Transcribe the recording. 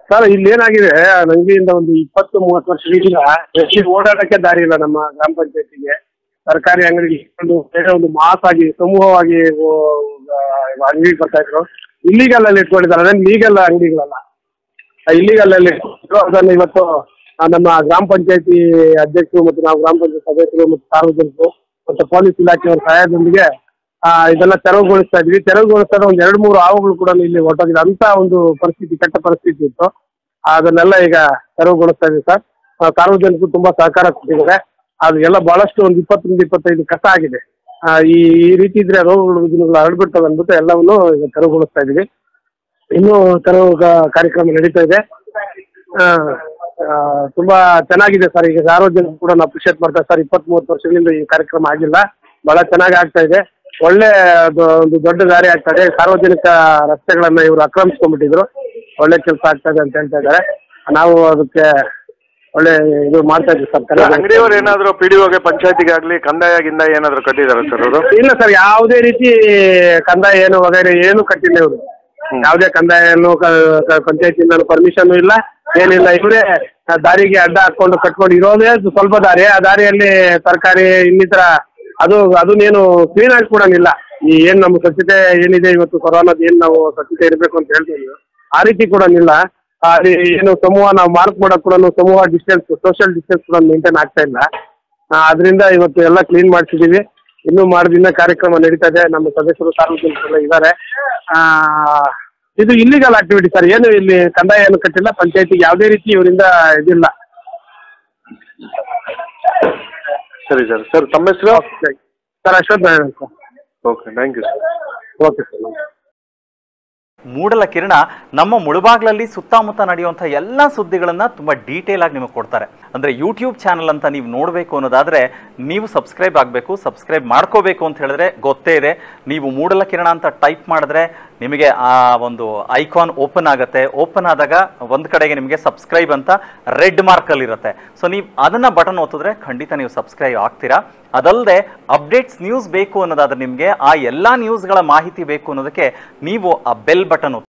sir ಇಲ್ಲಿ ಏನಾಗಿದೆ ನಂಗೆಯಿಂದ ಒಂದು ಇಪ್ಪತ್ತು ಮೂವತ್ತು ವರ್ಷಗಳಿಂದ ಹೆಚ್ಚು ಓಡಾಡಕ್ಕೆ ದಾರಿ ಇಲ್ಲ ನಮ್ಮ ಗ್ರಾಮ ಪಂಚಾಯತಿಗೆ ಸರ್ಕಾರಿ ಅಂಗಡಿ ಒಂದು ಬೇರೆ ಒಂದು ಮಾಸ್ ಆಗಿ ಸಮೂಹವಾಗಿ ಅಂಗಡಿ ಬರ್ತಾ ಇದ್ರು ಇಲ್ಲಿಗಲ್ ಅಲ್ಲಿ ಇಟ್ಕೊಂಡಿದ್ದಾರೆ ಅದೇನು ಲೀಗಲ್ ಅಂಗಡಿಗಳಲ್ಲ ಇಲ್ಲಿಗಲ್ ಅಲ್ಲಿ ಇಟ್ಕೊಂಡಿದ್ರು ಅದನ್ನು ಇವತ್ತು ಆ, ನಮ್ಮ ಗ್ರಾಮ ಪಂಚಾಯತಿ ಅಧ್ಯಕ್ಷರು ಮತ್ತು ನಾವು ಗ್ರಾಮ ಪಂಚಾಯತ್ ಸದಸ್ಯರು ಮತ್ತು ಸಾರ್ವಜನಿಕರು ಮತ್ತು ಪೊಲೀಸ್ ಇಲಾಖೆಯವರ ಸಹಾಯದೊಂದಿಗೆ ಆ, ಇದೆಲ್ಲ ತೆರವುಗೊಳಿಸ್ತಾ ಇದ್ವಿ ತೆರವುಗೊಳಿಸ್ತಾ ಒಂದು ಎರಡು ಮೂರು ಹಾವುಗಳು ಕೂಡ ಇಲ್ಲಿ ಹೊರಟೋಗಿದೆ ಅಂತ ಒಂದು ಪರಿಸ್ಥಿತಿ ಕೆಟ್ಟ ಪರಿಸ್ಥಿತಿ ಇತ್ತು ಅದನ್ನೆಲ್ಲ ಈಗ ತೆರವುಗೊಳಿಸ್ತಾ ಇದ್ದೀವಿ ಸರ್ ಆ, ಸಾರ್ವಜನಿಕರು ತುಂಬಾ ಸಹಕಾರ ಕೊಟ್ಟಿದ್ದಾರೆ ಅದು ಎಲ್ಲ ಬಹಳಷ್ಟು ಒಂದು ಇಪ್ಪತ್ತರಿಂದ ಇಪ್ಪತ್ತೈದು ಕಸ ಆಗಿದೆ ಆ, ಈ ಈ ರೀತಿ ಇದ್ರೆ ರೋಗಗಳು ರುಜಿನಗಳು ಹರಡ್ಬಿಡ್ತವೆ ಅಂದ್ಬಿಟ್ಟು ಎಲ್ಲವನ್ನು ಈಗ ತೆರವುಗೊಳಿಸ್ತಾ ಇದ್ದೀವಿ ಇನ್ನೂ ತೆರವು ಗ- ಕಾರ್ಯಕ್ರಮ ನಡೀತಾ ಇದೆ ಆ, ಆ, ತುಂಬಾ ಚೆನ್ನಾಗಿದೆ ಸರ್ ಈಗ ಸಾರ್ವಜನಿಕರು ಕೂಡ ಅಪ್ರಿಷಿಯೇಟ್ ಮಾಡ್ತಾರೆ ಸರ್ ಇಪ್ಪತ್ತ್ ಮೂವತ್ತು ವರ್ಷಗಳಿಂದ ಈ ಕಾರ್ಯಕ್ರಮ ಆಗಿಲ್ಲ ಬಹಳ ಚೆನ್ನಾಗಿ ಆಗ್ತಾ ಇದೆ ಒಳ್ಳೆ ಅದು ಒಂದು ದೊಡ್ಡ ದಾರಿ ಆಗ್ತಾ ಇದೆ ಸಾರ್ವಜನಿಕ ರಸ್ತೆಗಳನ್ನ ಇವರು ಆಕ್ರಮಿಸ್ಕೊಂಡ್ಬಿಟ್ಟಿದ್ರು ಒಳ್ಳೆ ಕೆಲಸ ಆಗ್ತಾ ಇದೆ ಅಂತ ಹೇಳ್ತಾ ಇದ್ದಾರೆ ನಾವು ಅದಕ್ಕೆ ಒಳ್ಳೆ ಇದು ಮಾಡ್ತಾ ಇದ್ದೀವಿ ಸರ್ ತೆರವು- ಅಂಗಡಿಯವರು ಏನಾದ್ರು ಪಿ ಡಿ ಒಗೆ ಪಂಚಾಯತಿಗೆ ಆಗಲಿ ಕಂದಾಯ ಗಿಂದಾಯ ಏನಾದ್ರು ಕಟ್ಟಿದಾರ ಸರ್ ಅವರು ಇಲ್ಲ ಸರ್ ಯಾವುದೇ ರೀತಿ ಕಂದಾಯ ಏನು ವಗೈರೆ ಏನು ಕಟ್ಟಿಲ್ಲ ಇವರು ಯಾವುದೇ ಕಂದಾಯನು ಪಂಚಾಯತಿಂದ ಪರ್ಮಿಷನ್ ಇಲ್ಲ ಏನಿಲ್ಲ ಇವರೇ ದಾರಿಗೆ ಅಡ್ಡ ಹಾಕೊಂಡು ಕಟ್ಕೊಂಡು ಇರೋದೇ ಸ್ವಲ್ಪ ದಾರಿ ಆ ದಾರಿಯಲ್ಲಿ ತರಕಾರಿ ಇನ್ನಿತರ ಅದು ಅದನ್ನೇನು ಕ್ಲೀನ್ ಆಗಿ ಕೊಡೋಂಗಿಲ್ಲ ಈ ಏನು ನಮ್ಮ ಸ್ವಚ್ಛತೆ ಏನಿದೆ ಇವತ್ತು ಕೊರೋನಾದ ಏನು ನಾವು ಸ್ವಚ್ಛತೆ ಇರಬೇಕು ಅಂತ ಹೇಳ್ತೀವಿ ಆ ರೀತಿ ಕೊಡೋಂಗಿಲ್ಲ ಅಲ್ಲಿ ಏನು ಸಮೂಹ ನಾವು ಮಾರ್ಕ್ ಮಾಡೋಕೆ ಕೂಡ ಸಮೂಹ ಡಿಸ್ಟೆನ್ಸ್ ಸೋಷಿಯಲ್ ಡಿಸ್ಟೆನ್ಸ್ ಕೂಡ ಮೇಂಟೈನ್ ಆಗ್ತಾ ಇಲ್ಲ ಅದರಿಂದ ಇವತ್ತು ಎಲ್ಲ ಕ್ಲೀನ್ ಮಾಡಿಸಿದ್ದೀವಿ ಇನ್ನೂ ಮಾಡಿದಿನ ಕಾರ್ಯಕ್ರಮ ನಡೀತಾ ಇದೆ ನಮ್ಮ ಸದಸ್ಯರು ಸಾರ್ವಜನಿಕರೆಲ್ಲ ಇದ್ದಾರೆ ಆ, ಇದು ಇಲ್ಲಿಗಲ್ ಆಕ್ಟಿವಿಟಿ ಸರ್ ಏನು ಇಲ್ಲಿ ಕಂದಾಯ ಏನು ಕಟ್ಟಿಲ್ಲ ಪಂಚಾಯತಿಗೆ ಯಾವುದೇ ರೀತಿ ಇವರಿಂದ ಇದಿಲ್ಲ ಸರಿ ಸರ್ ಸರ್ ತಮ್ಮ ಹೆಸರು sir Ashwath Narayan sir okay thank you sir okay sir ಮೂಡಲ ಕಿರಣ ನಮ್ಮ ಮುಳುಬಾಗ್ಲಲ್ಲಿ ಸುತ್ತಮುತ್ತ ನಡೆಯುವಂಥ ಎಲ್ಲ ಸುದ್ದಿಗಳನ್ನು ತುಂಬ ಡೀಟೇಲ್ ಆಗಿ ನಿಮಗೆ ಕೊಡ್ತಾರೆ ಅಂದರೆ ಯೂಟ್ಯೂಬ್ ಚಾನಲ್ ಅಂತ ನೀವು ನೋಡಬೇಕು ಅನ್ನೋದಾದರೆ ನೀವು ಸಬ್ಸ್ಕ್ರೈಬ್ ಆಗಬೇಕು ಸಬ್ಸ್ಕ್ರೈಬ್ ಮಾಡ್ಕೋಬೇಕು ಅಂತ ಹೇಳಿದ್ರೆ ಗೊತ್ತೇ ಇದೆ ನೀವು ಮೂಡಲ ಕಿರಣ ಅಂತ ಟೈಪ್ ಮಾಡಿದ್ರೆ ನಿಮಗೆ ಆ ಒಂದು ಐಕಾನ್ ಓಪನ್ ಆಗುತ್ತೆ ಓಪನ್ ಆದಾಗ ಒಂದು ಕಡೆಗೆ ನಿಮಗೆ ಸಬ್ಸ್ಕ್ರೈಬ್ ಅಂತ ರೆಡ್ ಮಾರ್ಕಲ್ಲಿ ಇರುತ್ತೆ ಸೊ ನೀವು ಅದನ್ನು ಬಟನ್ ಒತ್ತಿದ್ರೆ ಖಂಡಿತ ನೀವು ಸಬ್ಸ್ಕ್ರೈಬ್ ಆಗ್ತೀರಾ ಅದಲ್ಲದೆ ಅಪ್ಡೇಟ್ಸ್ ನ್ಯೂಸ್ ಬೇಕು ಅನ್ನೋದಾದ್ರೆ ನಿಮಗೆ ಆ ಎಲ್ಲ ನ್ಯೂಸ್ಗಳ ಮಾಹಿತಿ ಬೇಕು ಅನ್ನೋದಕ್ಕೆ ನೀವು ಆ ಬೆಲ್ ಬಟನ್